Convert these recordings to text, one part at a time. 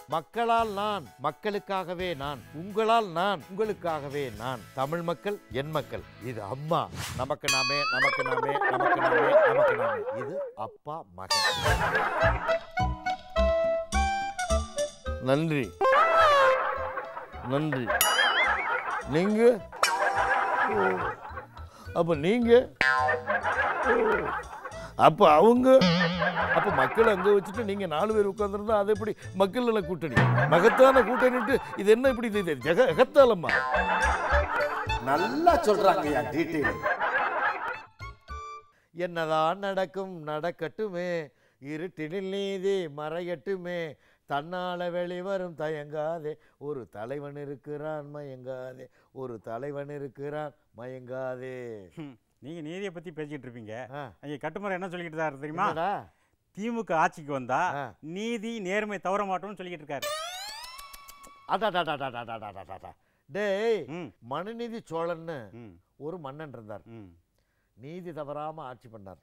மக்களால் நான் மக்களுக்காகவே நான் உங்களால் நான் உங்களுக்காகவே நான் தமிழ் மக்கள் என் மக்கள் இது அம்மா நமக்கு நாமே நமக்கு நாமே நமக்கு நாமே நமக்கு நாமே இது அப்பா மகன் நன்றி நன்றி நீங்க ஓ. அப்ப நீங்க ஓ. அப்ப அவங்க அப்ப மக்கள் அங்க வச்சுட்டு நீங்க நாலு பேர் உட்கார்ந்துருந்தா அது எப்படி மக்கள் நல கூட்டணி மகத்தான கூட்டணிட்டு இது என்ன இப்படி இது ஜெக எகத்தாலம்மா நல்லா சொல்றாங்கய்யா டீட்டெயில் என்னதான் நடக்கும் நடக்கட்டுமே இருட்டினில் நீதி மறையட்டுமே தன்னால வெளிவரும் தயங்காதே ஒரு தலைவன் இருக்கிறான் மயங்காதே ஒரு தலைவன் இருக்கிறான் மயங்காதே ஹம், நீங்க நீதியை பத்தி பேசிக்கிட்டு இருப்பீங்க ஆ, அங்கே கட்டுமரம் என்ன சொல்லிக்கிட்டு தான் தெரியுமா என்னடா? திமுக ஆட்சிக்கு வந்தா ஆ. நீதி நேர்மை தவற மாட்டோம்னு சொல்லிக்கிட்டு இருக்காரு அடாடாடாடாடாடாடாடாடா. டேய் ம் மனுநீதி சோழன்னு ம் ஒரு மன்னன் இருந்தார் ம் நீதி தவறாம ஆட்சி பண்ணார்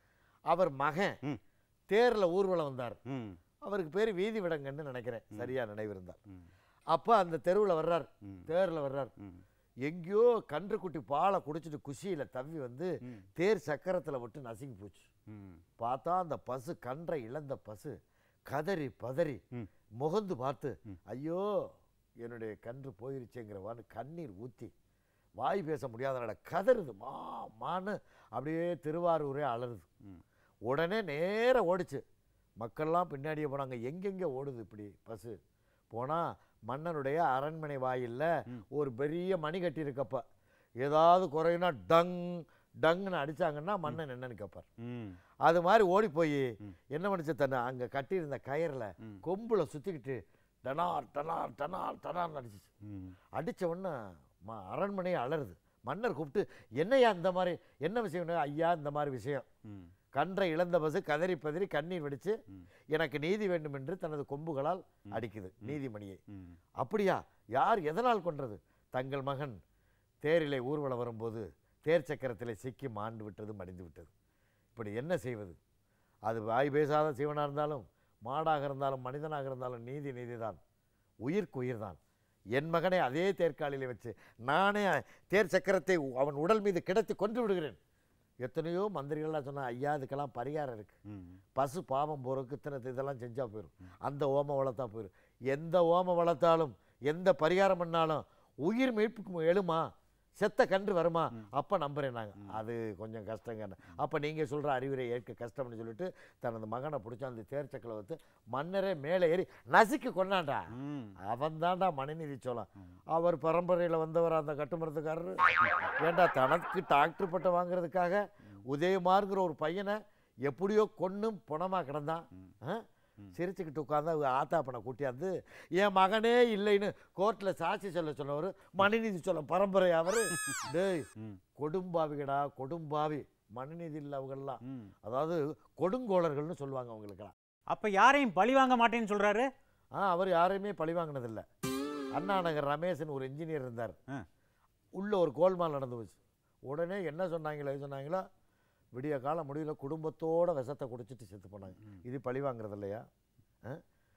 அவர் மகன் ம். தேர்ல ஊர்வலம் வந்தார் ம் அவருக்கு பேர் வீதி விடங்கன்னு நினைக்கிறேன் சரியா நினைவு இருந்தார் ம் அப்போ அந்த தெருவில் வர்றார் ம் தேர்ல வர்றார் ம் எங்கேயோ கன்றுக்குட்டி பாலை குடிச்சிட்டு குஷியில தவ்வி வந்து ம் தேர் சக்கரத்துல விட்டு நசுங்கி போச்சு ம் பார்த்தா அந்த பசு கன்றை இழந்த பசு கதறி பதறி ம். முகந்து பார்த்து ம். ஐயோ என்னுடைய கன்று போயிருச்சேங்கிறவான்னு கண்ணீர் ஊத்தி வாய் பேச முடியாதனோட கதறுது மா மான்னு அப்படியே திருவாரூரே அலறுது ம். உடனே நேரா ஓடிச்சு மக்கள்லாம் பின்னாடியே போனாங்க எங்கெங்கே ஓடுது இப்படி பசு போனால் மன்னனுடைய அரண்மனை வாயில்ல ம். ஒரு பெரிய மணி கட்டி இருக்கப்ப ஏதாவது குறையுனா டங் டங்குன்னு அடிச்சாங்கன்னா மன்னன் என்னன்னு கேட்பார் ம் அது மாதிரி ஓடி போய் ம். என்ன பண்ணுச்சு தன்னை அங்கே கட்டியிருந்த கயிறில் ம். கொம்புல சுற்றிக்கிட்டு டனார் டனார் டனார் டனார்னு அடிச்சிச்சு ம் அடித்த உடனே ம அரண்மனையே அலறுது மன்னர் கூப்பிட்டு என்னையா இந்த மாதிரி என்ன விஷயம் ஐயா இந்த மாதிரி விஷயம் ம் கன்றை இழந்த பசு கதறி பதறி கண்ணீர் வெடிச்சு ம். எனக்கு நீதி வேண்டும் என்று தனது கொம்புகளால் அடிக்குது நீதிமணியை ம் அப்படியா யார் எதனால் கொன்றது தங்கள் மகன் தேரிலே ஊர்வலம் வரும்போது தேர் சக்கரத்திலே சிக்கி மாண்டு விட்டது மடிந்து விட்டது இப்படி என்ன செய்வது அது வாய் பேசாத சிவனாக இருந்தாலும் மாடாக இருந்தாலும் மனிதனாக இருந்தாலும் நீதி நீதிதான் உயிர்க்கு உயிர்தான் என் மகனை அதே தேர்க்காலிலே வச்சு நானே தேர் சக்கரத்தை அவன் உடல் மீது கிடத்தி கொன்று விடுகிறேன் எத்தனையோ மந்திரிகள்லாம் சொன்னா ஐயா இதுக்கெல்லாம் பரிகாரம் இருக்கு ம் பசு பாவம் போறதுக்கு இத்தனை இதெல்லாம் செஞ்சா போயிடும் அந்த ஓமம் வளர்த்தா போயிடும் எந்த ஓமம் வளர்த்தாலும் எந்த பரிகாரம் பண்ணாலும் உயிர் மீட்புக்கு எழுமா செத்த கன்று வருமா அப்ப நம்புறேன் நாங்க அது கொஞ்சம் கஷ்டங்க அப்ப நீங்க சொல்ற அறிவுரை ஏற்க கஷ்டம்னு சொல்லிட்டு தனது மகனை பிடிச்ச அந்த தேர்ச்சக்கலை வந்து மன்னரே மேலே ஏறி நசுக்கி கொண்டாண்டா ம் அவன் தான்டா மனுநீதி சோழன் அவர் பரம்பரையில வந்தவர் அந்த கட்டுமரத்துக்காரரு ஏண்டா தனக்கு டாக்டர் பட்டம் வாங்குறதுக்காக உதயமார்ங்கிற ஒரு பையனை எப்படியோ கொன்னும் புணமா கிடந்தான் ஆ? சிரிச்சுக்கிட்டு உட்காந்து ஆத்தாப்பனை கூட்டியாந்து என் மகனே இல்லைன்னு கோர்ட்டில் சாட்சி சொல்ல சொன்னவர் மனுநீதி சொல்ல பரம்பரை அவர் டேய் ம் கொடும்பாவிகடா கொடும்பாவி மனுநீதி இல்லை அவங்கெல்லாம் ம் அதாவது கொடுங்கோளர்கள்னு சொல்லுவாங்க அவங்களுக்கெல்லாம் அப்ப யாரையும் பழி வாங்க மாட்டேன்னு சொல்றாரு ஆ அவர் யாரையுமே பழி வாங்கினதில்ல அண்ணா நகர் ரமேஷன் ஒரு இன்ஜினியர் இருந்தார் ஆ. உள்ள ஒரு கோல்மால் நடந்து போச்சு உடனே என்ன சொன்னாங்களோ இது சொன்னாங்களோ விடிய காலம் முடியல குடும்பத்தோட விஷத்தை குடிச்சிட்டு செத்து போனாங்க இது பழி வாங்குறது இல்லையா ஆ?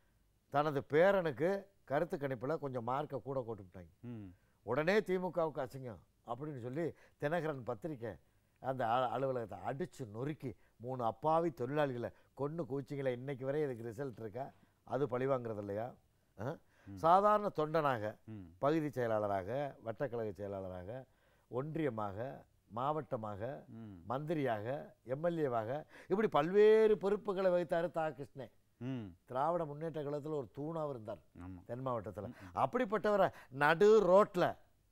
தனது பேரனுக்கு கருத்து கணிப்பில் கொஞ்சம் மார்க்கை கூட போட்டுவிட்டாங்க ம் உடனே திமுகவுக்கு அசிங்கம் அப்படின்னு சொல்லி தினகரன் பத்திரிக்கை அந்த அ- அலுவலகத்தை அடித்து நொறுக்கி மூணு அப்பாவி தொழிலாளிகளை கொன்று கூச்சிங்களே இன்னைக்கு வரை இதுக்கு ரிசல்ட் இருக்கா அது பழி வாங்குறது இல்லையா ஆ? சாதாரண தொண்டனாக ம் பகுதி செயலாளராக வட்டக்கழக செயலாளராக ஒன்றியமாக மாவட்டமாக ம் மந்திரியாக எம்எல்ஏவாக இப்படி பல்வேறு பொறுப்புகளை வகித்தார் தா கிருஷ்ணன் ம் திராவிட முன்னேற்ற கழகத்தில் ஒரு தூணாக இருந்தார் ஆமா தென் மாவட்டத்தில் அப்படிப்பட்டவரை நடு ரோட்டில்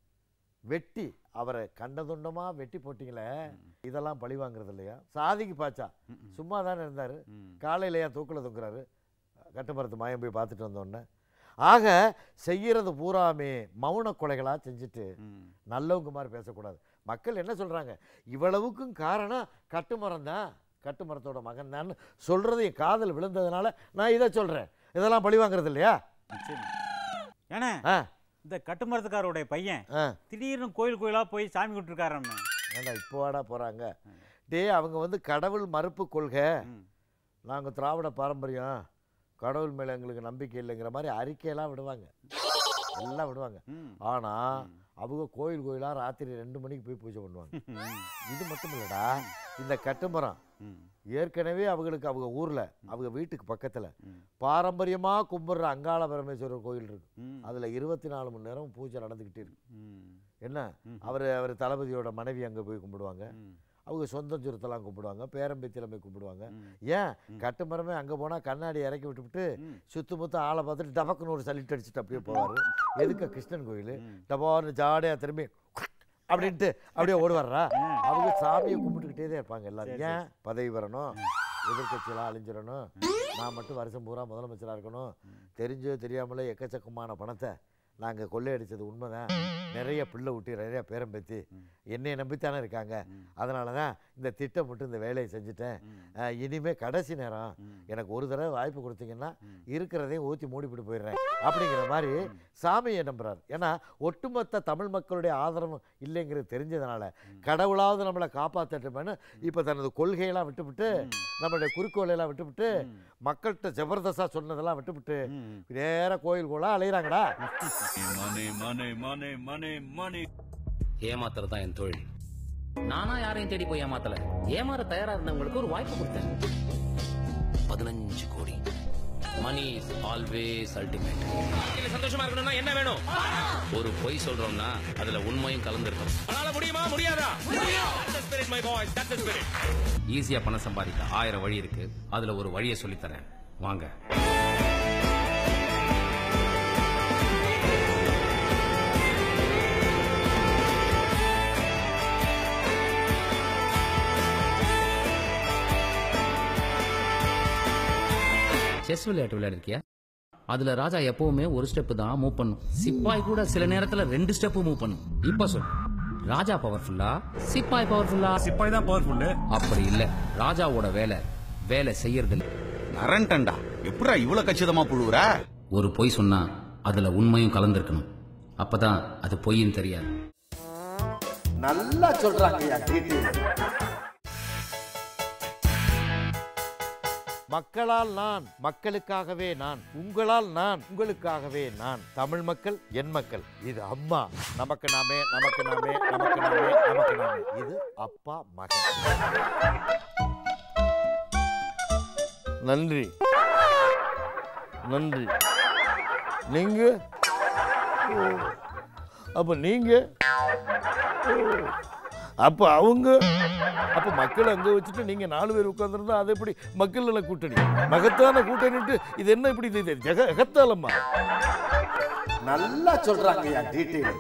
வெட்டி அவரை கண்டதுண்டமா வெட்டி போட்டீங்களே இதெல்லாம் பழி வாங்குறது இல்லையா சாதிக்கு பாச்சா சும்மா தானே இருந்தார் ம் காலையில ஏன் தூக்கில் தூக்குறாரு கட்டுமரத்து மாயம் போய் பார்த்துட்டு வந்தோடனே ஆக செய்யறது பூராமே மௌன கொலைகளாக செஞ்சுட்டு ம் நல்லவங்க மாதிரி பேசக்கூடாது மக்கள் என்ன சொல்கிறாங்க இவ்வளவுக்கும் காரணம் கட்டுமரம் தான் கட்டுமரத்தோட மகன் தான் சொல்கிறது என் காதல் விழுந்ததுனால நான் இதை சொல்கிறேன் இதெல்லாம் பழி வாங்குறது இல்லையா நிச்சயமா. ஏண்ணே ஆ இந்த கட்டுமரத்துக்காரோடைய பையன் ஆ திடீர்னு கோயில் கோயிலா போய் சாமி கும்பிட்டுருக்காரான்னு ஏண்டா இப்போ வாடா போகிறாங்க டே அவங்க வந்து கடவுள் மறுப்பு கொள்கை ம் நாங்கள் திராவிட பாரம்பரியம் கடவுள் மேலே எங்களுக்கு நம்பிக்கை இல்லைங்கிற மாதிரி அறிக்கையெல்லாம் விடுவாங்க எல்லாம் விடுவாங்க ம். ஆனால் அவங்க கோயில் கோயிலாக ராத்திரி ரெண்டு மணிக்கு போய் பூஜை பண்ணுவாங்க ம். இது மட்டும் இல்லைடா இந்த கட்டுமரம் ம். ஏற்கனவே அவங்களுக்கு அவங்க ஊரில் அவங்க வீட்டுக்கு பக்கத்தில் ம். பாரம்பரியமாக கும்பிட்ற அங்காள பரமேஸ்வரர் கோயில் இருக்கு ம். அதில் இருபத்தி நாலு மணி நேரம் பூஜை நடந்துக்கிட்டே இருக்கு ம். என்ன ம். அவர் அவர் தளபதியோட மனைவி அங்கே போய் கும்பிடுவாங்க ம். அவங்க சொந்தம் சுரத்தெல்லாம் கும்பிடுவாங்க பேரம்பேத்தியில் போய் கும்பிடுவாங்க ம். ஏன் கட்டுமரமே அங்கே போனால் கண்ணாடி இறக்கி விட்டுவிட்டு ம். சுத்து முத்து ஆளை பார்த்துட்டு டபக்குன்னு ஒரு சலிட்டு அடிச்சுட்டு அப்படியே போவார் எதுக்கு கிருஷ்ணன் கோயில் ம். டபார்னு ஜாடையாக திரும்பி அப்படின்ட்டு அப்படியே ஓடுவாரா அவங்க சாமியை கும்பிட்டுக்கிட்டே தான் இருப்பாங்க எல்லாரும் சரி, ஏன் பதவி வரணும் எதிர்கட்சியெல்லாம் அழிஞ்சிடணும் நான் மட்டும் வருஷம் பூரா முதலமைச்சராக இருக்கணும் தெரிஞ்சோ தெரியாமலே எக்கச்சக்கமான பணத்தை நாங்கள் கொள்ளையடிச்சது உண்மைதான் நிறைய பிள்ளை விட்டு நிறைய பேரம் பேத்தி என்னையை நம்பித்தானே இருக்காங்க அதனால தான் இந்த திட்டம் மட்டும் இந்த வேலையை செஞ்சுட்டேன் அஹ், இனிமே கடைசி நேரம் எனக்கு ஒரு தடவை வாய்ப்பு கொடுத்தீங்கன்னா இருக்கிறதையும் ஊற்றி மூடிப்பிட்டு போயிடுறேன் அப்படிங்கிற மாதிரி சாமியை நம்புறாரு ஏன்னா ஒட்டுமொத்த தமிழ் மக்களுடைய ஆதரவு இல்லைங்கிறது தெரிஞ்சதுனால கடவுளாவது நம்மளை காப்பாற்றட்டுமேனு இப்போ தனது கொள்கையெல்லாம் விட்டுவிட்டு நம்மளுடைய குறிக்கோளையெல்லாம் விட்டுவிட்டு மக்கள்கிட்ட ஜபர்தஸ்தா சொன்னதெல்லாம் விட்டுவிட்டு ம். நேர கோயில் கோலா அலையிறாங்கடா money, money, money, money, money. ஏமாத்துறது தான் என் தொழில் நானா யாரையும் தேடி போய் ஏமாத்தல ஏமாற தயாரா இருந்தவங்களுக்கு ஒரு வாய்ப்பு கொடுத்தேன் பதினஞ்சு கோடி மணி இஸ் ஆல்வேஸ் அல்டிமேட் சந்தோஷமா இருக்கணும்னா என்ன வேணும் ஒரு பொய் சொல்றோம்னா அதுல உண்மையும் கலந்துருக்கும் அதனால முடியுமா முடியாதா ஈஸியா பணம் சம்பாதிக்க ஆயிரம் வழி இருக்கு அதுல ஒரு வழியை சொல்லித்தரேன் வாங்க செஸ் விளையாட்டு விளையாடிருக்கியா அதுல ராஜா எப்பவுமே ஒரு ஸ்டெப் தான் மூவ் பண்ணும் சிப்பாய் கூட சில நேரத்துல ரெண்டு ஸ்டெப் மூவ் பண்ணும் இப்ப சொல் ராஜா பவர்ஃபுல்லா சிப்பாய் பவர்ஃபுல்லா சிப்பாய் தான் பவர்ஃபுல் அப்படி இல்ல ராஜாவோட வேலை வேலை செய்யறது இல்ல நரண்டண்டா எப்படா இவ்வளவு கச்சிதமா புழுவுற ஒரு பொய் சொன்னா அதுல உண்மையும் கலந்திருக்கணும் அப்பதான் அது பொய்ன்னு தெரியாது நல்லா சொல்றாங்க ஐயா டீட்டெயில் மக்களால் நான் மக்களுக்காகவே நான் உங்களால் நான் உங்களுக்காகவே நான் தமிழ் மக்கள் என் மக்கள் இது அம்மா நமக்கு நாமே நமக்கு நாமே நமக்கு நாமே நமக்கு நாமே இது அப்பா மகன் நன்றி நன்றி நீங்க ஓ. அப்ப நீங்க ஓ. அப்ப அவங்க அப்ப மக்களை அங்க வச்சுட்டு நீங்க நாலு பேர் உட்கார்ந்துருந்தா அது எப்படி மக்கள் நல கூட்டணி மகத்தான கூட்டணிட்டு இது என்ன இப்படி இது ஜெக எகத்தாலம்மா நல்லா சொல்றாங்க ஐயா டீட்டெயில்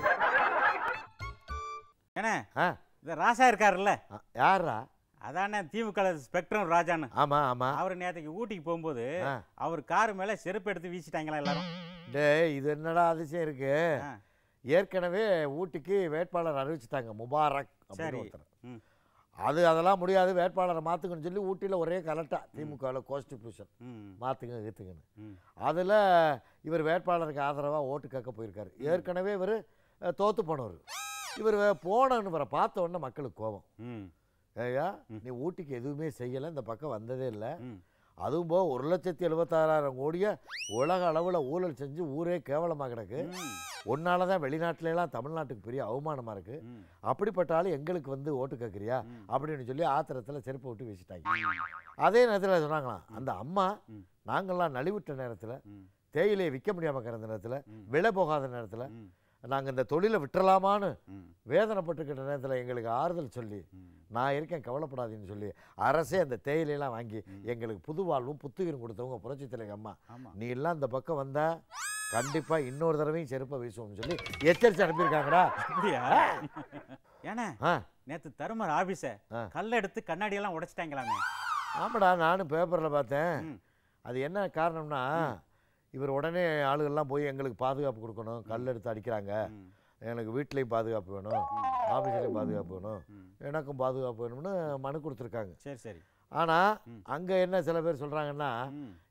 ஏண்ணே ஆ இந்த ராசா இருக்காருல்ல ஆ, யாரா அதானே திமுக ஸ்பெக்ட்ரம் ராஜான்னு ஆமா ஆமா அவர் நேற்றுக்கு ஊட்டிக்கு போகும்போது ஆ. அவர் கார் மேல செருப்பு எடுத்து வீசிட்டாங்களா எல்லாரும் டேய் இது என்னடா அதிசயம் இருக்கு ஆ. ஏற்கனவே ஊட்டிக்கு வேட்பாளர் அறிவிச்சிட்டாங்க முபாரக் சரி அப்படின்னு ஒருத்தர் ம். அது அதெல்லாம் முடியாது வேட்பாளரை மாற்றுங்கன்னு சொல்லி ஊட்டியில் ஒரே கலட்டா திமுகவில் கான்ஸ்டிபியூஷன் ம். மாற்றுங்க ஏற்றுங்கன்னு ம். அதில் இவர் வேட்பாளருக்கு ஆதரவாக ஓட்டு கேட்க போயிருக்காரு ஏற்கனவே இவர் தோற்று போனவர் இவர் போனன்னு இவரை பார்த்த உடனே மக்களுக்கு கோபம் ம். ஏய்யா நீ ஊட்டிக்கு எதுவுமே செய்யலை இந்த பக்கம் வந்ததே இல்லை ம். அதுவும் போக ஒரு லட்சத்தி எழுபத்தாறாயிரம் கோடியை உலக அளவில் ஊழல் செஞ்சு ஊரே கேவலமாக கிடக்கு ம். ஒன்னால தான் வெளிநாட்டுல எல்லாம் தமிழ்நாட்டுக்கு பெரிய அவமானமாக இருக்குது ம். அப்படிப்பட்ட ஆளு எங்களுக்கு வந்து ஓட்டு கேட்குறியா அப்படின்னு சொல்லி ஆத்திரத்தில் செருப்பை விட்டு வீசிட்டாங்க அதே நேரத்தில் சொன்னாங்களாம் அந்த அம்மா ம். நாங்கள்லாம் நலிவிட்ட நேரத்தில் ம். தேயிலையை விற்க முடியாமல் கிடந்த நேரத்தில் விலை போகாத நேரத்தில் ம். நாங்கள் இந்த தொழிலை விட்டுறலாமான்னு ம். வேதனைப்பட்டுக்கிட்ட நேரத்தில் எங்களுக்கு ஆறுதல் சொல்லி நான் இருக்கேன் கவலைப்படாதீன்னு சொல்லி அரசே அந்த தேயிலையெல்லாம் வாங்கி எங்களுக்கு புது வாழ்வும் புத்துயிரும் கொடுத்தவங்க புரட்சி தலைவர் அம்மா ஆமா. நீ எல்லாம் இந்த பக்கம் வந்தா கண்டிப்பா இன்னொரு தடவையும் செருப்பை வீசுவோம்னு சொல்லி எச்சரிச்சு அனுப்பியிருக்காங்கடா அப்படியா ஏண்ணே ஆ நேத்து தருமர் ஆபீஸ ஆ. கல்ல எடுத்து கண்ணாடி எல்லாம் உடைச்சிட்டாங்களாமே ஆமாடா நானும் பேப்பரில் பார்த்தேன் ம். அது என்ன காரணம்னா இவர் உடனே ஆளுகள்லாம் போய் எங்களுக்கு பாதுகாப்பு கொடுக்கணும் கல் எடுத்து அடிக்கிறாங்க ம். எனக்கு வீட்லேயும் பாதுகாப்பு வேணும் ஆஃபீஸ்லேயும் பாதுகாப்பு வேணும் ம். எனக்கும் பாதுகாப்பு வேணும்னு மனு கொடுத்துருக்காங்க சரி சரி ஆனால் ம். அங்கே என்ன சில பேர் சொல்கிறாங்கன்னா ம்.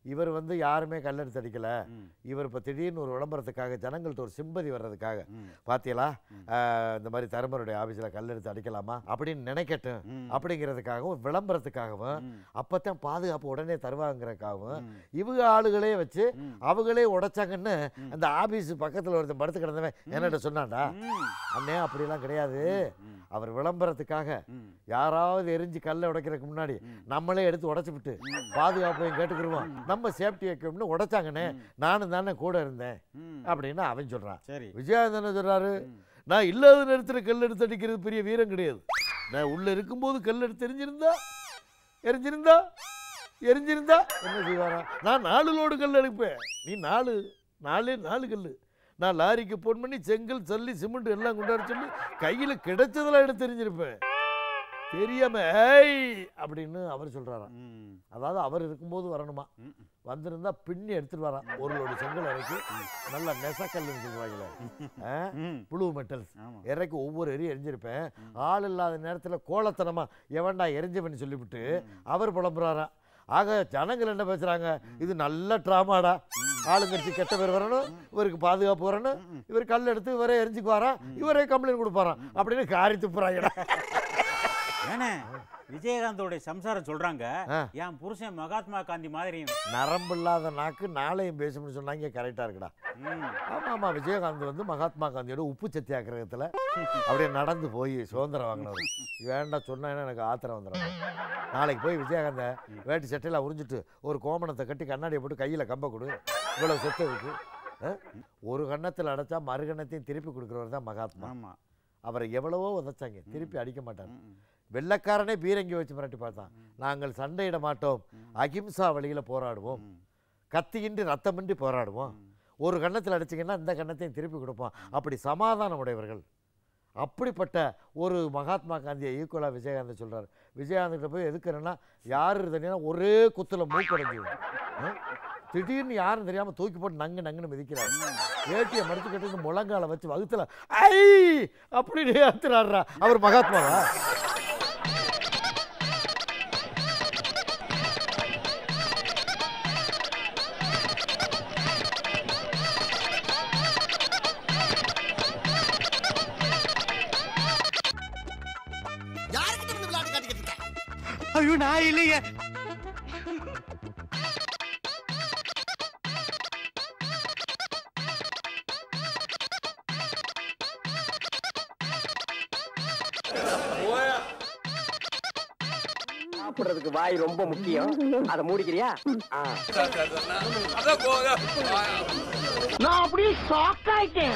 இவர் வந்து யாருமே கல்லெடுத்து அடிக்கல ம். இவர் இப்போ திடீர்னு ஒரு விளம்பரத்துக்காக ஜனங்கள்ட்ட ஒரு சிம்பதி வர்றதுக்காக ம். பாத்தீங்களா ஆஹ், இந்த மாதிரி தருமருடைய ஆபீஸில் கல்லெடுத்து அடிக்கலாமா அப்படின்னு நினைக்கட்டும் ம். அப்படிங்கிறதுக்காகவும் விளம்பரத்துக்காகவும் ம். அப்பதான் பாதுகாப்பு உடனே தருவாங்கிறதுக்காகவும் ம். இவங்க ஆளுகளே வச்சு ம். அவங்களே உடைச்சாங்கன்னு அந்த ஆபீஸ் பக்கத்துல ஒருத்தன் படுத்து கிடந்தவன் என்னட்ட சொன்னான்டா ம். அண்ணே அப்படிலாம் கிடையாது ம். அவர் விளம்பரத்துக்காக ம். யாராவது எரிஞ்சு கல்லை உடைக்கிறதுக்கு முன்னாடி நம்மளே எடுத்து உடைச்சு விட்டு பாதுகாப்பையும் கேட்டுக்கிருவோம் நம்ம சேஃப்டி வைக்கணும்னு உடைச்சாங்கண்ணே நானும் தானே கூட இருந்தேன் ம். அப்படின்னு அவன் சொல்றான் சரி விஜயகாந்த் என்ன சொல்றாரு நான் இல்லாத நேரத்தில் கல் எடுத்து அடிக்கிறது பெரிய வீரம் கிடையாது நான் உள்ள இருக்கும்போது கல் எடுத்து எரிஞ்சிருந்தா எரிஞ்சிருந்தா எரிஞ்சிருந்தா என்ன செய்வாரா நான் நாலு லோடு கல் எடுப்பேன் நீ நாலு நாலே நாலு கல் நான் லாரிக்கு ஃபோன் பண்ணி செங்கல் சல்லி சிமெண்ட் எல்லாம் கொண்டாட சொல்லி கையில் கிடைச்சதெல்லாம் எடுத்து எரிஞ்சிருப்பேன் தெரியாம ஏய் அப்படின்னு அவர் சொல்றாராம் ம். அதாவது அவர் இருக்கும்போது வரணுமா ம். வந்திருந்தா பின்னி எடுத்துட்டு வரான் ஒரு லோடு செங்கல் இறக்கி நல்லா நெசக்கல்லுன்னு சொல்லுவாங்களே ஆ? ம். புழு மெட்டல்ஸ் ஆமா. இறக்கி ஒவ்வொரு எரி எரிஞ்சிருப்பேன் ஆள் இல்லாத நேரத்தில் கோலத்தனமா எவன்டா எரிஞ்சவன் சொல்லிவிட்டு அவர் புலம்புறாராம் ஆக ஜனங்கள் என்ன பேசுறாங்க இது நல்ல ட்ராமாடா ஆளுங்கட்சி கெட்ட பேர் வரணும் இவருக்கு பாதுகாப்பு வரணும் இவர் கல் எடுத்து இவரே எரிஞ்சுக்குவாராம் இவரே கம்ப்ளைண்ட் கொடுப்பாராம் அப்படின்னு காரி துப்புறாங்கடா ஏண்ணே விஜயகாந்தோடைய சம்சாரம் சொல்றாங்க ஆ. என் புருஷன் மகாத்மா காந்தி மாதிரி நரம்பு இல்லாத நாக்கு நாளையும் பேசும்னு சொன்னாங்க கரெக்டாக இருக்குடா ம். ஆமாம் ஆமாம் விஜயகாந்த் வந்து மகாத்மா காந்தியோட உப்பு சத்தியாகிரகத்தில் அப்படியே நடந்து போய் சுதந்திரம் வாங்கினவர் வேண்டாம் சொன்னேன்னா எனக்கு ஆத்திரம் வந்துடும் நாளைக்கு போய் விஜயகாந்த வேட்டி சட்டையில் உறிஞ்சிட்டு ஒரு கோமணத்தை கட்டி கண்ணாடியை போட்டு கையில் கம்ப கொடு இவ்வளோ சொத்து இருக்கு ஆ? ஒரு கன்னத்தில் அடைச்சா மறு கன்னத்தையும் திருப்பி கொடுக்குறவர் தான் மகாத்மா ஆமா அவரை எவ்வளவோ உதைச்சாங்க திருப்பி அடிக்க மாட்டார் ம், ம். வெள்ளைக்காரனே பீரங்கி வச்சு மிரட்டி பார்த்தான் நாங்கள் சண்டையிட மாட்டோம் அகிம்சா வழியில் போராடுவோம் ம். கத்தியின்றி ரத்தமின்றி போராடுவோம் ஒரு கன்னத்தில் அடிச்சிங்கன்னா இந்த கன்னத்தையும் திருப்பி கொடுப்போம் அப்படி சமாதானம் உடையவர்கள் அப்படிப்பட்ட ஒரு மகாத்மா காந்தியை ஈக்குவலாக விஜயகாந்த் சொல்றாரு விஜயகாந்த்கிட்ட போய் எதுக்குறேன்னா யார் இருந்தீங்கன்னா ஒரே குத்துல மூக்கடைஞ்சு திடீர்னு யாரும் தெரியாம தூக்கி போட்டு நங்கு நங்குன்னு மிதிக்கிறாரு வேட்டியை மடிச்சு கட்டி முழங்கால வச்சு வகுத்துல ஐ அப்படின்னு ஏத்துறாருடா அவர் மகாத்மாவா யாருக்கிட்ட இருந்து விளையாட்டு காட்டிக்கிட்டு இருக்க ஐயோ நான் இல்லையே சாப்பிடுறதுக்கு வாய் ரொம்ப முக்கியம் அதை மூடிக்கிறியா ஆ. நான் அப்படியே ஷாக் ஆயிட்டேன்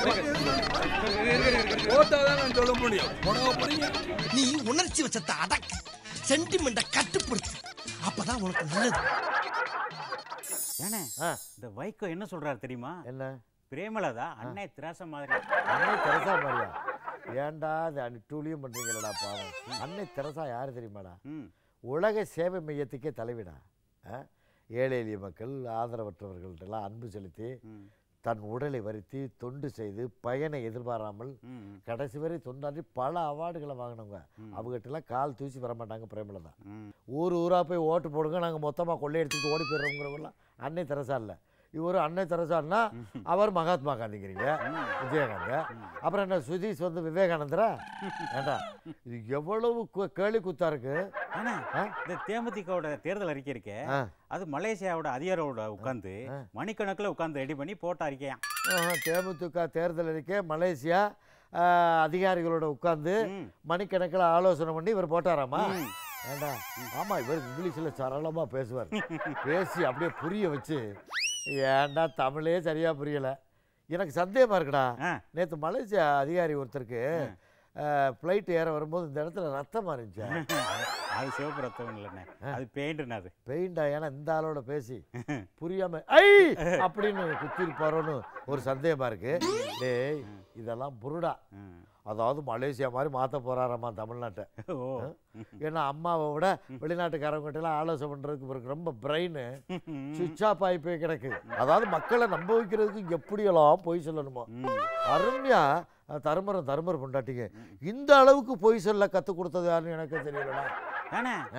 நீ உணர்ச்சி வச்சத்தை அடக்கு சென்டிமெண்ட கட்டுப்படுத்து அப்பதான் உனக்கு நல்லது ஏண்ணே ஆ, இந்த வைகோ என்ன சொல்றாரு தெரியுமா என்ன பிரேமலதா அன்னை திராச மாதிரி அன்னை தெரசா மாதிரியா ஏன்டா இது அன்னி டூலியும் பண்றீங்களடா பாவம் அன்னை தெரசா யார் தெரியுமாடா ம் உலக சேவை மையத்துக்கே தலைவிடா ஆ? ஏழை எளிய மக்கள் ஆதரவற்றவர்கள்ட்டெல்லாம் அன்பு செலுத்தி ம் தன் உடலை வருத்தி தொண்டு செய்து பயனை எதிர்பாராமல் ம் ம், கடைசி வரை தொண்டாற்றி பல அவார்டுகளை வாங்கினவங்க அவங்ககிட்டலாம் கால் தூசி வர மாட்டாங்க பிரேமலதா ம் ஊர் ஊராக போய் ஓட்டு போடுங்க நாங்கள் மொத்தமாக கொள்ளையடிச்சிட்டு ஓடி போயிடுறோங்கிறவங்களாம் அன்னை தெரசா இல்லை இவர் அன்னை தெரசான்னா அவர் மகாத்மா காந்திங்கிறீங்க விஜயகாந்த் அப்புறம் என்ன சுதீஷ் வந்து விவேகானந்தரா ஏண்டா இது எவ்வளவு கு- கேலி குத்தா இருக்கு ஏண்ணே ஆ? இந்த தேமுதிகவோட தேர்தல் அறிக்கை இருக்கே ஆ. அது மலேசியாவோட அதிகாரோட உட்காந்து ஆ. மணிக்கணக்கில் உட்காந்து ரெடி பண்ணி போட்ட அறிக்கையாம் ஆஹா, தேமுதிக தேர்தல் அறிக்கை மலேசியா ஆ, அதிகாரிகளோட உட்கார்ந்து ம். மணிக்கணக்கில் ஆலோசனை பண்ணி இவர் போட்டாராமா ம். ஏண்டா ஆமா இவர் இங்கிலீஷில் சரளமா பேசுவார் பேசி அப்படியே புரிய வச்சு ஏன்டா தமிழே சரியா புரியல எனக்கு சந்தேகமா இருக்குடா ஆ நேற்று மலேசியா அதிகாரி ஒருத்தருக்கு ஃப்ளைட் ஏற வரும்போது இந்த இடத்துல ரத்தமா இருந்துச்சு அது சிவப்பு ரத்தம் இல்லைண்ணே அது பெயிண்ட்ண்ணே அது பெயிண்டா ஏன்னா இந்த ஆளோட பேசி புரியாம ஐ அப்படின்னு குத்திருப்பாரோன்னு ஒரு சந்தேகமா இருக்கு டேய் இதெல்லாம் புருடா ம். அதாவது மலேசியா மாதிரி மாற்ற போறாராமா தமிழ்நாட்டை ஓ ஏன்னா அம்மாவை விட வெளிநாட்டுக்காரவங்ககிட்ட எல்லாம் ஆலோசனை பண்றதுக்கு இவருக்கு ரொம்ப பிரெயின் சுவிட்ச் ஆஃப் ஆகி போய் கிடக்கு அதாவது மக்களை நம்ப வைக்கிறதுக்கு எப்படியெல்லாம் பொய் சொல்லணுமோ ம். அருமையா அஹ், தருமரம் தருமர் பொண்டாட்டிங்க இந்த அளவுக்கு பொய் சொல்ல கற்றுக் கொடுத்தது யாருன்னு எனக்கு தெரியலடா ஏண்ணே ஆ?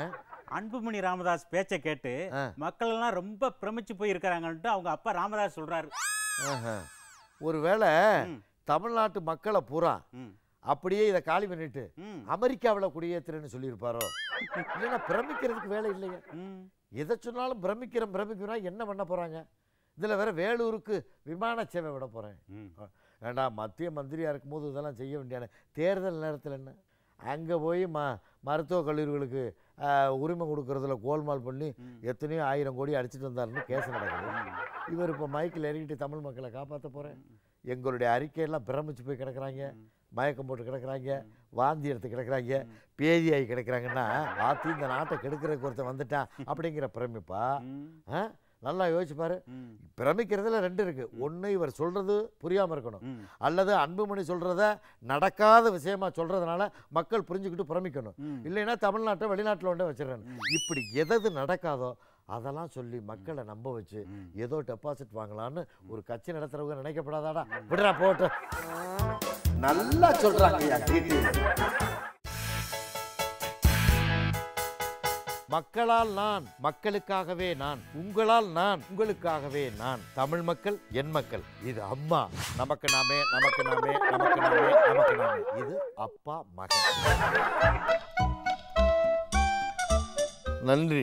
அன்புமணி ராமதாஸ் பேச்சை கேட்டு ஆ. மக்கள் எல்லாம் ரொம்ப பிரமிச்சு போய் இருக்கிறாங்கன்ட்டு அவங்க அப்பா ராமதாஸ் சொல்றாரு ஆஹா. ஒருவேளை ம். தமிழ்நாட்டு மக்களை பூரா ம். அப்படியே இதை காலி பண்ணிட்டு ம். அமெரிக்காவில் குடியேற்றுறேன்னு சொல்லியிருப்பாரோ இல்லைன்னா பிரமிக்கிறதுக்கு வேலை இல்லையே ம். எதை சொன்னாலும் பிரமிக்கிறேன் பிரமிக்கிறோம் என்ன பண்ண போகிறாங்க இதில் வேற வேலூருக்கு விமான சேவை விட போகிறேன் ம். ஏண்டா மத்திய மந்திரியாக இருக்கும்போது இதெல்லாம் செய்ய வேண்டியான தேர்தல் நேரத்தில் என்ன அங்கே போய் ம மருத்துவக் கல்லூரிகளுக்கு ஆஹ், உரிமை கொடுக்கறதுல கோல்மால் பண்ணி ம். எத்தனையோ ஆயிரம் கோடி அடிச்சிட்டு வந்தாருன்னு கேஸ் நடக்குது இவர் இப்போ மைக்கில் இறங்கிட்டு தமிழ் மக்களை காப்பாற்ற போகிறேன் எங்களுடைய அறிக்கையெல்லாம் பிரமிச்சு போய் கிடக்குறாங்க மயக்கம் போட்டு கிடக்குறாங்க வாந்தி எடுத்து கிடக்குறாங்க பேதியாகி கிடக்குறாங்கன்னா ஆத்தி இந்த நாட்டை கெடுக்கிறதுக்கு ஒருத்தன் வந்துட்டான் அப்படிங்கிற பிரமிப்பா ம். ஆ? நல்லா யோசிச்சு பாரு ம். பிரமிக்கிறதுல ரெண்டு இருக்கு ஒன்று இவர் சொல்றது புரியாமல் இருக்கணும் ம். அல்லது அன்புமணி சொல்றத நடக்காத விஷயமா சொல்றதுனால மக்கள் புரிஞ்சுக்கிட்டு பிரமிக்கணும் ம். இல்லைன்னா தமிழ்நாட்டை வெளிநாட்டில் கொண்டே வச்சிடறேன் இப்படி எதது நடக்காதோ அதெல்லாம் சொல்லி மக்களை நம்ப வச்சு ஏதோ டெபாசிட் வாங்கலான்னு ஒரு கட்சி நடத்துறவங்க நினைக்கப்படாதாடா விடுறா போட்டு நல்லா சொல்றாங்க ஐயா டீட்டெயில் மக்களால் நான் மக்களுக்காகவே நான் உங்களால் நான் உங்களுக்காகவே நான் தமிழ் மக்கள் என் மக்கள் இது அம்மா நமக்கு நாமே நமக்கு நாமே நமக்கு நாமே நமக்கு நாமே இது அப்பா மகன் நன்றி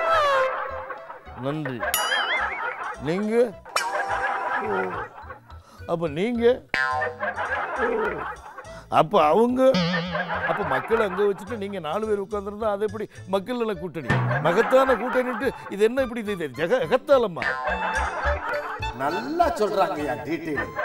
நன்றி நீங்க ஓ. அப்ப நீங்க ஓ. அப்ப அவங்க அப்ப மக்கள் அங்க வச்சுட்டு நீங்க நாலு பேர் உட்கார்ந்துருந்தா அது எப்படி மக்கள் நல கூட்டணி மகத்தான கூட்டணிட்டு இது என்ன இப்படி இது ஜெக எகத்தாலம்மா நல்லா சொல்றாங்க ஐயா டீட்டெயில்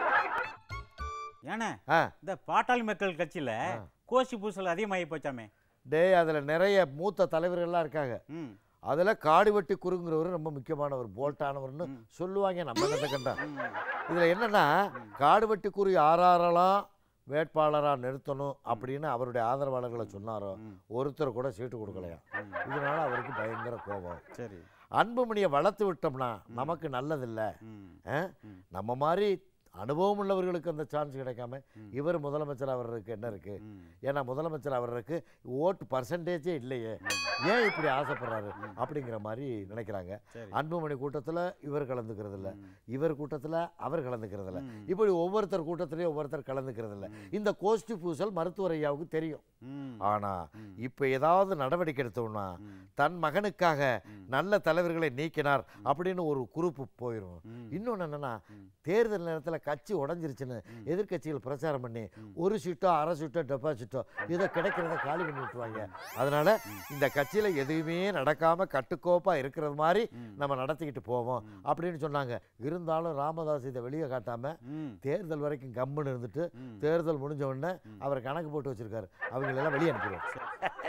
ஏண்ணே ஆ இந்த பாட்டாளி மக்கள் கட்சியில கோஷி பூசல் அதிகமாகி போச்சாமே டேய் அதுல நிறைய மூத்த தலைவர்கள்லாம் இருக்காங்க ம். அதுல காடுவெட்டி குறுங்குறவர் ரொம்ப முக்கியமானவர் போல்ட்டானவர்னு சொல்லுவாங்க நம்ம என்னத்தை கண்டா ம். இதுல என்னன்னா காடுவெட்டி குரு யாரெல்லாம் வேட்பாளரா நிறுத்தணும் அப்படின்னு அவருடைய ஆதரவாளர்களை சொன்னாரோ ஒருத்தர் கூட சீட்டு கொடுக்கலையா இதனால அவருக்கு பயங்கர கோபம் சரி அன்புமணியை வளர்த்து விட்டோம்னா நமக்கு நல்லதில்லை ம். ஆ? நம்ம மாதிரி அனுபவம் உள்ளவர்களுக்கு அந்த சான்ஸ் கிடைக்காம இவர் முதலமைச்சர் ஆவறதுக்கு என்ன இருக்கு ம். ஏன்னா முதலமைச்சர் ஆவறதுக்கு ஓட்டு பர்சன்டேஜே இல்லையே ஏன் இப்படி ஆசைப்படுறாரு அப்படிங்கிற மாதிரி நினைக்கிறாங்க சரி. அன்புமணி கூட்டத்தில் இவர் கலந்துக்கிறது இல்ல இவர் கூட்டத்தில் அவர் கலந்துக்கிறது இல்ல இப்படி ஒவ்வொருத்தர் கூட்டத்திலையும் ஒவ்வொருத்தர் கலந்துக்கிறது இல்ல இந்த கோஷ்டி பூசல் மருத்துவர் ஐயாவுக்கு தெரியும் ம். ஆனா இப்ப ஏதாவது நடவடிக்கை எடுத்தோம்னா தன் மகனுக்காக நல்ல தலைவர்களை நீக்கினார் அப்படின்னு ஒரு குரூப்பு போயிடும் இன்னொன்னு என்னன்னா தேர்தல் நேரத்துல கட்சி உடஞ்சிருச்சுன்னு எதிர்க்கட்சிகள் பிரச்சாரம் பண்ணி ஒரு சீட்டோ அரை சீட்டோ டெபாசிட்டோ இதை கிடைக்கிறத காலி பண்ணி விட்டுருவாங்க அதனால இந்த கட்சியில எதுவுமே நடக்காம கட்டுக்கோப்பா இருக்கிறது மாதிரி நம்ம நடத்திக்கிட்டு போவோம் அப்படின்னு சொன்னாங்க இருந்தாலும் ராமதாஸ் இதை வெளியே காட்டாம ம். தேர்தல் வரைக்கும் கம்முன்னு இருந்துட்டு தேர்தல் முடிஞ்ச உடனே அவர் கணக்கு போட்டு வச்சிருக்காரு அவங்களெல்லாம் வெளியே அனுப்பிடுவார்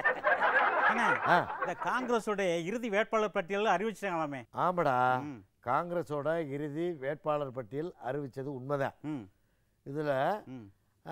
அண்ணா ஆ இந்த காங்கிரஸோடைய இறுதி வேட்பாளர் பட்டியல் அறிவிச்சிட்டாங்களாமே ஆமாடா ம். காங்கிரஸோட இறுதி வேட்பாளர் பட்டியல் அறிவிச்சது உண்மைதான் ம். இதில் ம்.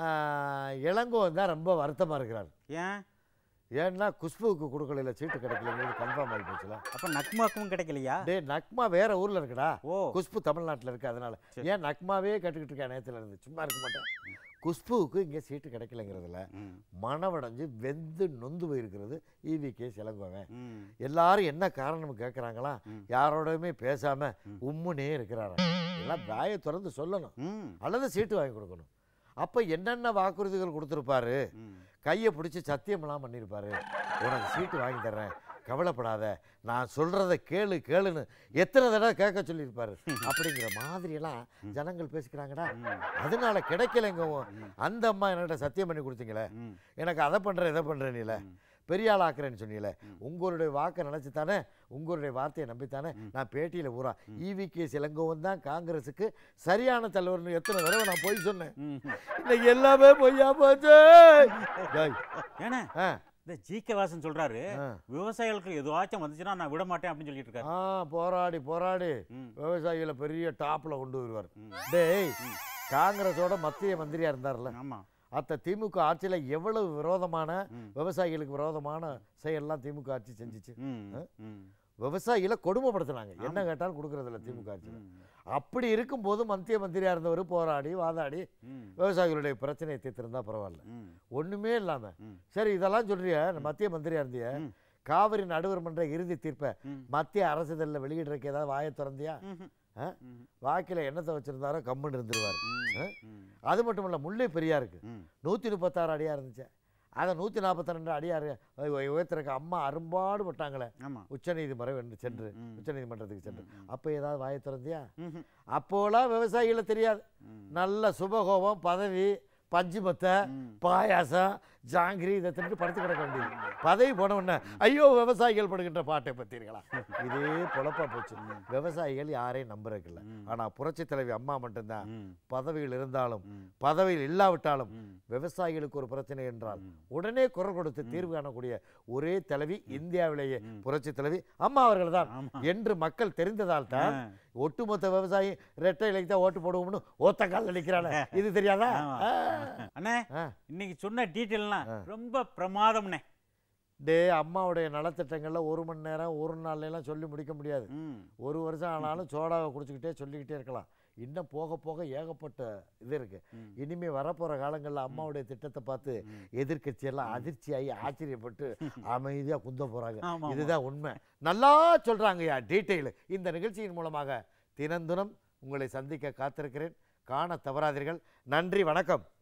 இளங்கோவன் தான் ரொம்ப வருத்தமாக இருக்கிறார் ஏன் ஏன்னா குஷ்புவுக்கு கொடுக்கல சீட்டு கிடைக்கலங்கிறது கன்ஃபார்ம் ஆகி போச்சுல அப்ப நக்மாக்கும் கிடைக்கலையா டேய் நக்மா வேற ஊர்ல இருக்குடா ஓ குஷ்பு தமிழ்நாட்டில் இருக்கு அதனால ஏன் நக்மாவே கட்டுக்கிட்டு இருக்கேன் நேரத்தில் இருந்து சும்மா இருக்க மாட்டேன் குஷ்புவுக்கு இங்கே சீட்டு கிடைக்கலங்கிறதுல ம். மனவடைஞ்சு வெந்து நொந்து போயிருக்கிறது இவி கே இளங்கோவன் ம். எல்லாரும் என்ன காரணம் கேட்குறாங்களா யாரோடயுமே பேசாம உம்முனே இருக்கிறாராம் எல்லாம் வாயை திறந்து சொல்லணும் ம். அல்லது சீட்டு வாங்கி கொடுக்கணும் அப்போ என்னென்ன வாக்குறுதிகள் கொடுத்துருப்பாரு ம். கையை பிடிச்சி சத்தியமெல்லாம் பண்ணியிருப்பாரு உனக்கு சீட்டு வாங்கி தர்றேன் கவலைப்படாத நான் சொல்றத கேளு கேளுன்னு எத்தனை தடவை கேட்க சொல்லியிருப்பாரு அப்படிங்கிற மாதிரியெல்லாம் ஜனங்கள் பேசிக்கிறாங்கடா அதனால கிடைக்கலைங்கவும் அந்த அம்மா என்கிட்ட சத்தியம் பண்ணி கொடுத்தீங்களே ம். எனக்கு அதை பண்றேன் இதை பண்றேன்ல பெரிய ஆள் ஆக்குறேன்னு சொன்னீங்களே உங்களுடைய வாக்கை நினைச்சு தானே உங்களுடைய வார்த்தையை நம்பித்தானே நான் பேட்டியில் பூரா ஈவி கே இளங்கோவன் தான் காங்கிரஸுக்கு சரியான தலைவர்னு எத்தனை தடவை நான் போய் சொன்னேன் ம். இன்னைக்கு எல்லாமே பொய்யா போச்சு டேய், ஏண்ணே ஆ, இந்த ஜி கே வாசன் சொல்றாரு ஆ. விவசாயிகளுக்கு எதுவாச்சும் வந்துச்சுன்னா நான் விட மாட்டேன் அப்படின்னு சொல்லிட்டு இருக்காரு ஆ போராடி போராடி ம். விவசாயிகளை பெரிய டாப்ல கொண்டு வருவார் டேய் காங்கிரஸோட மத்திய மந்திரியா இருந்தார்ல ஆமா அத்த திமுக ஆட்சியில எவ்வளவு விரோதமான விவசாயிகளுக்கு விரோதமான செயல்லாம் திமுக ஆட்சி செஞ்சுச்சு ம். ஆ? ம். விவசாயிகளை கொடுமைப்படுத்துனாங்க என்ன கேட்டாலும் கொடுக்கறதில்ல திமுக ஆட்சியில் அப்படி இருக்கும்போது மத்திய மந்திரியா இருந்தவர் போராடி வாதாடி ம். விவசாயிகளுடைய பிரச்சனையை தீர்த்திருந்தா பரவாயில்ல ம். ஒண்ணுமே இல்லாம ம். சரி இதெல்லாம் சொல்றிய மத்திய மந்திரியா இருந்திய காவிரி நடுவர் மன்ற இறுதி தீர்ப்பை ம். மத்திய அரசுதலில் வெளியிடுறதுக்கு ஏதாவது வாயை திறந்தியா ம்ஹும். ஆ? ம். வாக்கில் என்னத்தை வச்சிருந்தாரோ கம்முன்னு இருந்துருவார் ம். ஆ? ம். அது மட்டும் இல்லை முல்லை பெரியாருக்கு ம். நூற்றி முப்பத்தாறு அடியாக இருந்துச்சு அதை நூற்றி நாற்பத்தி ரெண்டு அடியார் உயர்த்துறக்கு அம்மா அரும்பாடு பட்டாங்களே ஆமா உச்சநீதிமன்றம் வென்று சென்று ம். உச்சநீதிமன்றத்துக்கு சென்று ம். அப்போ ஏதாவது வாயை திறந்தியா ம்ஹும். அப்போலாம் விவசாயிகளை தெரியாது ம். நல்ல சுபகோபம் பதவி பஞ்சுமத்தை ம். பாயாசம் ஜாங்கிரி இதை தின்னுட்டு படுத்து கிடக்க வேண்டியது பதவி போன உடனே ஐயோ விவசாயிகள் படுகின்ற பாட்டை பத்தீர்களா இதே பொழப்பா போச்சு விவசாயிகள் யாரையும் நம்புறதில்ல ம். ஆனா புரட்சி தலைவி அம்மா மட்டும்தான் ம். பதவியில் இருந்தாலும் ம். பதவியில் இல்லாவிட்டாலும் ம். விவசாயிகளுக்கு ஒரு பிரச்சனை என்றால் ம். உடனே குரல் கொடுத்து தீர்வு காணக்கூடிய ஒரே தலைவி இந்தியாவிலேயே ம். புரட்சி தலைவி அம்மா அவர்கள் தான் ஆமா. என்று மக்கள் தெரிந்ததால் தான் ஆ. ஒட்டுமொத்த விவசாயி ரெட்டை இலைக்கு தான் ஓட்டு போடுவோம்னு ஒத்த கால் நிற்கிறானே இது தெரியாதா ஆமா. ஆ. அண்ணே ஆ. இன்னைக்கு சொன்ன டீட்டெயில்லாம் ஆ. ரொம்ப பிரமாதம்ண்ணே டே அம்மாவுடைய நலத்திட்டங்களில் ஒரு மணி நேரம் ஒரு நாள்ல எல்லாம் சொல்லி முடிக்க முடியாது ம். ஒரு வருஷம் ஆனாலும் சோடாவை குடிச்சுக்கிட்டே சொல்லிக்கிட்டே இருக்கலாம் இன்னும் போக போக ஏகப்பட்ட இது இருக்கு ம். இனிமே வரப்போற காலங்களில் அம்மாவுடைய திட்டத்தை பார்த்து ம். எதிர்க்கட்சி எல்லாம் அதிர்ச்சியாகி ஆச்சரியப்பட்டு அமைதியா குந்த போறாங்க ஆமா, ஆமா. இதுதான் உண்மை நல்லா சொல்றாங்கய்யா டீட்டெயில் இந்த நிகழ்ச்சியின் மூலமாக தினந்துனம் உங்களை சந்திக்க காத்திருக்கிறேன் காண தவறாதீர்கள் நன்றி வணக்கம்